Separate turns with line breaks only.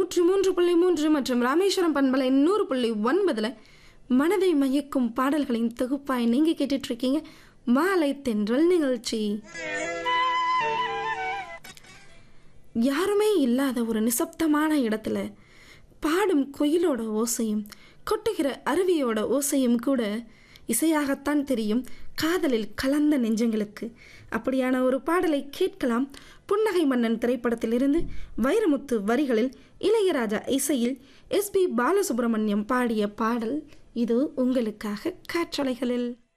நூற்றி மூன்று புள்ளி மூன்று மற்றும் ராமேஸ்வரம் பண்பலை நூறு புள்ளி ஒன்பதில் மனதை மயக்கும் பாடல்களின் தொகுப்பாய் நீங்கள் கேட்டுட்டு இருக்கீங்க மாலை தென்றல் நிகழ்ச்சி யாருமே இல்லாத ஒரு நிசப்தமான இடத்துல பாடும் குயிலோட ஓசையும் கொட்டுகிற அருவியோட ஓசையும் கூட இசையாகத்தான் தெரியும் காதலில் கலந்த நெஞ்சங்களுக்கு அப்படியான ஒரு பாடலை கேட்கலாம் புன்னகை மன்னன் திரைப்படத்திலிருந்து வைரமுத்து வரிகளில் இளையராஜா இசையில் எஸ்பி பாலசுப்ரமணியம் பாடிய பாடல் இது உங்களுக்காக காற்றலைகளில்